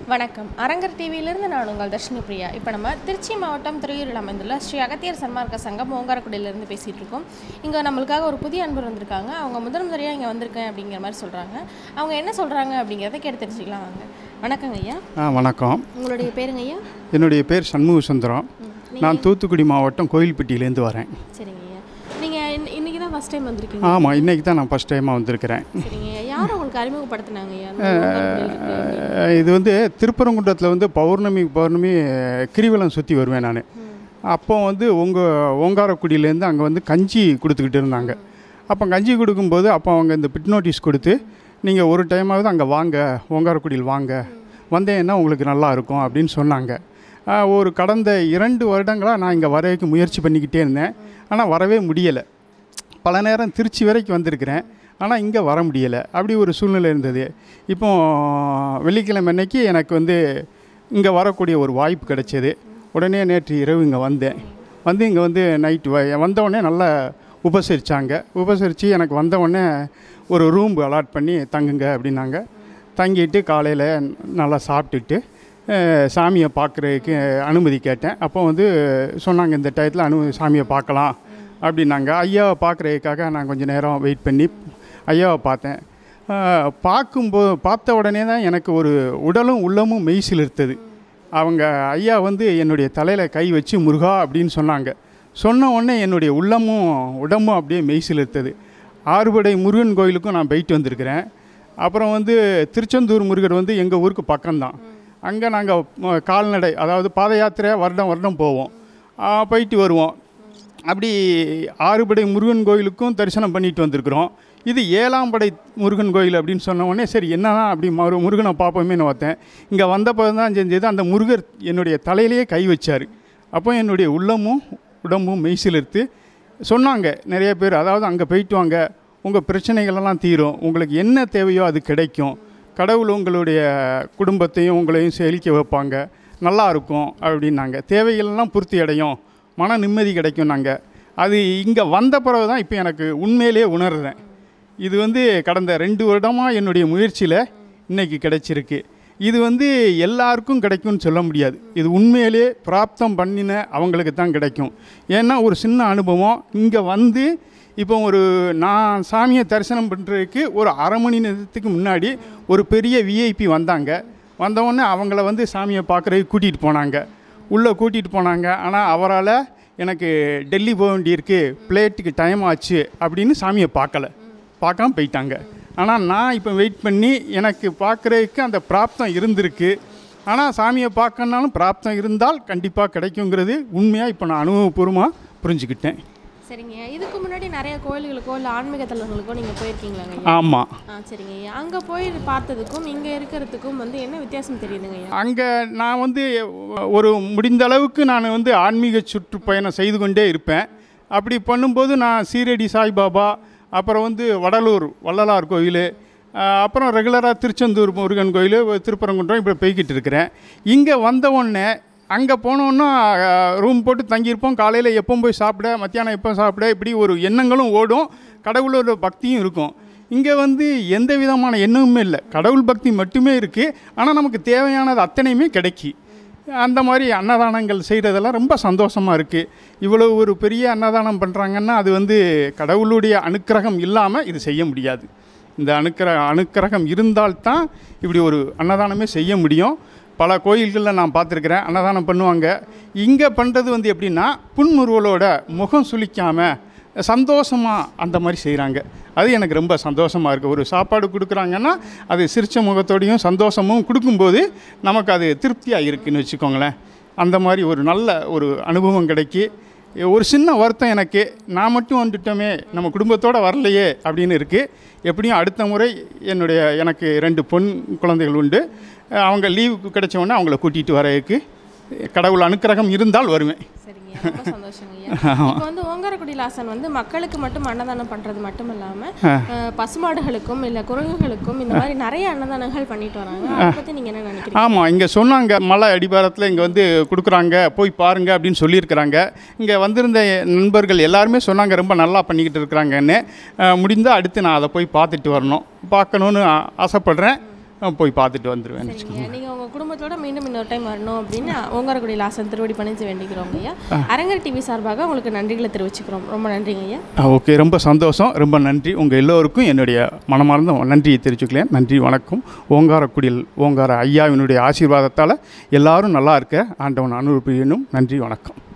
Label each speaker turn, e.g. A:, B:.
A: வணக்கம் அரங்கர் டிவியிலிருந்து நான் உங்கள் தர்ஷினி பிரியா இப்போ நம்ம திருச்சி மாவட்டம் துறையூரில் அமைந்துள்ள ஸ்ரீ அகத்தியர் சன்மார்க்க சங்கம் ஓங்காரக்குடியிலேருந்து பேசிகிட்டு இருக்கோம் இங்கே நம்மளுக்காக ஒரு புதிய அன்பர் வந்திருக்காங்க அவங்க முதல் முறையாக இங்கே வந்திருக்கேன் அப்படிங்கிற மாதிரி சொல்கிறாங்க அவங்க என்ன சொல்கிறாங்க அப்படிங்கிறத கேட்டு தெரிஞ்சுக்கலாம் வாங்க வணக்கங்க ஐயா
B: ஆ வணக்கம்
A: உங்களுடைய பேருங்க ஐயா
B: என்னுடைய பேர் சண்முக சுந்தரம் நான் தூத்துக்குடி மாவட்டம் கோயில்பட்டியிலேருந்து வரேன்
A: சரிங்க ஐயா நீங்கள் இன்னைக்கு தான் ஃபஸ்ட் டைம் வந்திருக்கீங்க
B: ஆமாம் இன்றைக்கி தான் நான் ஃபஸ்ட் டைமாக வந்திருக்கிறேன்
A: சரிங்க ஐயா யார் உங்களுக்கு அறிமுகப்படுத்தினாங்க ஐயா அந்த ஓங்காரக்குடியில் இருக்கு.
B: அஹ் இது வந்து திருப்பரங்குன்றத்தில் வந்து பௌர்ணமி பௌர்ணமி அஹ், கிரிவலம் சுற்றி வருவேன் நான் அப்போ வந்து உங்கள் ஓங்காரக்குடியிலேருந்து அங்கே வந்து கஞ்சி கொடுத்துக்கிட்டு இருந்தாங்க அப்போ கஞ்சி கொடுக்கும்போது அப்போ அவங்க இந்த பிட் நோட்டீஸ் கொடுத்து நீங்கள் ஒரு டைமாவது அங்கே வாங்க ஓங்காரக்குடியில் வாங்க வந்தேன்னா உங்களுக்கு நல்லா இருக்கும் அப்படின்னு சொன்னாங்க அஹ், ஒரு கடந்த இரண்டு வருடங்களாக நான் இங்கே வரவேற்கு முயற்சி பண்ணிக்கிட்டே இருந்தேன் ஆனால் வரவே முடியலை பல நேரம் திருச்சி வரைக்கும் வந்திருக்கிறேன் ஆனால் இங்கே வர முடியலை அப்படி ஒரு சூழ்நிலை இருந்தது இப்போ வெள்ளிக்கிழமை அன்னைக்கு எனக்கு வந்து இங்கே வரக்கூடிய ஒரு வாய்ப்பு கிடைச்சது உடனே நேற்று இரவு இங்கே வந்தேன் வந்து இங்கே வந்து நைட்டு வ வந்தவுடனே நல்லா உபசரித்தாங்க உபசரித்து எனக்கு வந்தவுடனே ஒரு ரூம் அலாட் பண்ணி தங்குங்க அப்படின்னாங்க தங்கிட்டு காலையில் நல்லா சாப்பிட்டுட்டு அஹ், சாமியை பார்க்குறதுக்கு அனுமதி கேட்டேன் அப்போ வந்து சொன்னாங்க இந்த டயத்தில் அனு சாமியை பார்க்கலாம் அப்படின்னாங்க ஐயாவை பார்க்குறதுக்காக நான் கொஞ்சம் நேரம் வெயிட் பண்ணி ஐயாவை பார்த்தேன் அஹ், பார்க்கும்போது பார்த்த உடனே தான் எனக்கு ஒரு உடலும் உள்ளமும் மெய் சிலிர்த்தது அவங்க ஐயா வந்து என்னுடைய தலையில் கை வச்சு முருகா அப்படின்னு சொன்னாங்க சொன்ன உடனே என்னுடைய உள்ளமும் உடம்பும் அப்படியே மெய் சிலிர்த்தது ஆறுபடை முருகன் கோயிலுக்கும் நான் போயிட்டு வந்திருக்கிறேன் அப்புறம் வந்து திருச்செந்தூர் முருகர் வந்து எங்கள் ஊருக்கு பக்கம்தான் அங்கே நாங்கள் கால்நடை அதாவது பாத யாத்திரையாக வருடம் வருடம் போவோம் ஆ, போயிட்டு வருவோம் அப்படி ஆறுபடை முருகன் கோயிலுக்கும் தரிசனம் பண்ணிட்டு வந்திருக்கிறோம் இது ஏழாம் படை முருகன் கோயில் அப்படின்னு சொன்ன உடனே சரி என்னதான் அப்படி மறு முருகனை பார்ப்போமேன்னு பார்த்தேன் இங்கே வந்தப்போ தான் செஞ்சது அந்த முருகர் என்னுடைய தலையிலேயே கை வச்சார் அப்போ என்னுடைய உள்ளமும் உடம்பும் மெய்சிலிர்த்து சொன்னாங்க நிறைய பேர் அதாவது அங்கே போயிட்டு வாங்க உங்கள் பிரச்சனைகளெல்லாம் தீரும் உங்களுக்கு என்ன தேவையோ அது கிடைக்கும் கடவுள் உங்களுடைய குடும்பத்தையும் உங்களையும் செழிக்க வைப்பாங்க நல்லா இருக்கும் அப்படின்னாங்க தேவைகளெல்லாம் பூர்த்தி அடையும் மன நிம்மதி கிடைக்கும் நாங்கள் அது இங்கே வந்த பிறகு தான் இப்போ எனக்கு உண்மையிலேயே உணர்றேன் இது வந்து கடந்த ரெண்டு வருடமாக என்னுடைய முயற்சியில் இன்னைக்கு கிடைச்சிருக்கு இது வந்து எல்லாருக்கும் கிடைக்கும்னு சொல்ல முடியாது இது உண்மையிலே பிராப்தம் பண்ணின அவங்களுக்கு தான் கிடைக்கும் ஏன்னா ஒரு சின்ன அனுபவம் இங்கே வந்து இப்போ ஒரு நான் சாமியை தரிசனம் பண்ணுறதுக்கு ஒரு அரை மணி நேரத்துக்கு முன்னாடி ஒரு பெரிய விஐபி வந்தாங்க வந்தவுடனே அவங்கள வந்து சாமியை பார்க்குறதுக்கு கூட்டிகிட்டு போனாங்க உள்ளே கூட்டிகிட்டு போனாங்க ஆனால் அவரால் எனக்கு டெல்லி போக வேண்டியிருக்கு பிளேட்டுக்கு டைம் ஆச்சு அப்படின்னு சாமியை பார்க்கல பார்க்காம போயிட்டாங்க ஆனால் நான் இப்போ வெயிட் பண்ணி எனக்கு பார்க்குறதுக்கு அந்த பிராப்தம் இருந்திருக்கு ஆனால் சாமியை பார்க்கணுனாலும் பிராப்தம் இருந்தால் கண்டிப்பாக கிடைக்குங்கிறது உண்மையாக இப்போ நான் அனுபவபூர்வமாக புரிஞ்சுக்கிட்டேன்
A: சரிங்க ஐயா இதுக்கு முன்னாடி நிறைய கோயில்களுக்கோ இல்லை ஆன்மீக தலங்களுக்கோ நீங்கள் போயிருக்கீங்களாங்க ஐயா
B: ஆமாம்
A: ஆ சரிங்க ஐயா அங்கே போய் பார்த்ததுக்கும் இங்கே இருக்கிறதுக்கும் வந்து என்ன வித்தியாசம் தெரியுதுங்க ஐயா
B: அங்கே நான் வந்து ஒரு முடிந்த அளவுக்கு நான் வந்து ஆன்மீக சுற்றுப்பயணம் செய்து கொண்டே இருப்பேன் அப்படி பண்ணும்போது நான் சீரடி சாய்பாபா அப்புறம் வந்து வடலூர் வள்ளலார் கோயில் அஹ், அப்புறம் ரெகுலராக திருச்செந்தூர் முருகன் கோயில் திருப்பரங்குன்றம் இப்படி போய்கிட்டு இருக்கிறேன் இங்கே வந்த உடனே அங்கே போனோன்னா ரூம் போட்டு தங்கியிருப்போம் காலையில் எப்போ போய் சாப்பிட மத்தியானம் எப்போ சாப்பிட இப்படி ஒரு எண்ணங்களும் ஓடும் கடவுளோட பக்தியும் இருக்கும் இங்கே வந்து எந்த விதமான எண்ணமுமே இல்லை கடவுள் பக்தி மட்டுமே இருக்குது ஆனால் நமக்கு தேவையானது அத்தனையுமே கிடைக்கி அந்த மாதிரி அன்னதானங்கள் செய்கிறதெல்லாம் ரொம்ப சந்தோஷமாக இருக்குது இவ்வளோ ஒரு பெரிய அன்னதானம் பண்ணுறாங்கன்னா அது வந்து கடவுளுடைய அனுக்கிரகம் இல்லாமல் இது செய்ய முடியாது இந்த அனுக்கிர அனுக்கிரகம் இருந்தால்தான் இப்படி ஒரு அன்னதானமே செய்ய முடியும் பல கோயில்களில் நான் பார்த்துருக்குறேன் அன்னதானம் பண்ணுவாங்க இங்கே பண்ணுறது வந்து எப்படின்னா புன்முறுவலோட முகம் சுளிக்காமல் சந்தோஷமாக அந்த மாதிரி செய்கிறாங்க அது எனக்கு ரொம்ப சந்தோஷமாக இருக்குது ஒரு சாப்பாடு கொடுக்குறாங்கன்னா அது சிரிச்ச முகத்தோடையும் சந்தோஷமும் கொடுக்கும்போது நமக்கு அது திருப்தியாக இருக்குன்னு வச்சுக்கோங்களேன் அந்த மாதிரி ஒரு நல்ல ஒரு அனுபவம் கிடைக்கி ஒரு சின்ன வருத்தம் எனக்கு நான் மட்டும் வந்துட்டோமே நம்ம குடும்பத்தோடு வரலையே அப்படின்னு இருக்குது எப்படியும் அடுத்த முறை என்னுடைய எனக்கு ரெண்டு பொன் குழந்தைகள் உண்டு அவங்க லீவுக்கு கிடைச்ச உடனே அவங்கள கூட்டிகிட்டு வரதுக்கு கடவுள் அனுக்கிரகம் இருந்தால் வருவேன்
A: சரிங்க ஐயா, ரொம்ப சந்தோஷங்க ஐயா இப்போ வந்து ஓங்காரக்குடி லாசன் வந்து மக்களுக்கு மட்டும் அன்னதானம் பண்றது மட்டும் இல்லாம அஹ், பசுமாடுகளுக்கும் இல்ல குரங்குகளுக்கும் இந்த மாதிரி நிறைய அன்னதானங்கள் பண்ணிட்டு வராங்க அதை பத்தி நீங்க என்ன நினைக்கிறீங்க
B: ஆமாம் இங்கே சொன்னாங்க மலை அடிவாரத்தில் இங்கே வந்து கொடுக்குறாங்க போய் பாருங்க அப்படின்னு சொல்லியிருக்கிறாங்க இங்கே வந்திருந்த நண்பர்கள் எல்லாருமே சொன்னாங்க ரொம்ப நல்லா பண்ணிக்கிட்டு இருக்கிறாங்கன்னு அஹ், முடிந்தால் அடுத்து நான் அதை போய் பார்த்துட்டு வரணும் பார்க்கணுன்னு ஆ- ஆசைப்படுறேன் அஹ் போய் பார்த்துட்டு வந்துடுவேன்
A: சரிங்க நீங்கள் உங்கள் குடும்பத்தோட மீண்டும் இன்னொரு டைம் வரணும் அப்படின்னு ஓங்காரக்குடியில் ஆசன் திருவடி பணிஞ்சு வேண்டிக்கிறோம் ஐயா அரங்கர் டிவி சார்பாக உங்களுக்கு நன்றிகளை தெரிவிச்சுக்கிறோம் ரொம்ப நன்றிங்க ஐயா
B: ஓகே ரொம்ப சந்தோஷம் ரொம்ப நன்றி உங்கள் எல்லோருக்கும் என்னுடைய மனமார்ந்த நன்றியை தெரிவிச்சுக்கிறேன் நன்றி வணக்கம் ஓங்காரக்குடியில் ஓங்கார ஐயாவினுடைய ஆசீர்வாதத்தால் எல்லாரும் நல்லா இருக்க ஆண்டவன் அனுபவிக்கணும் நன்றி வணக்கம்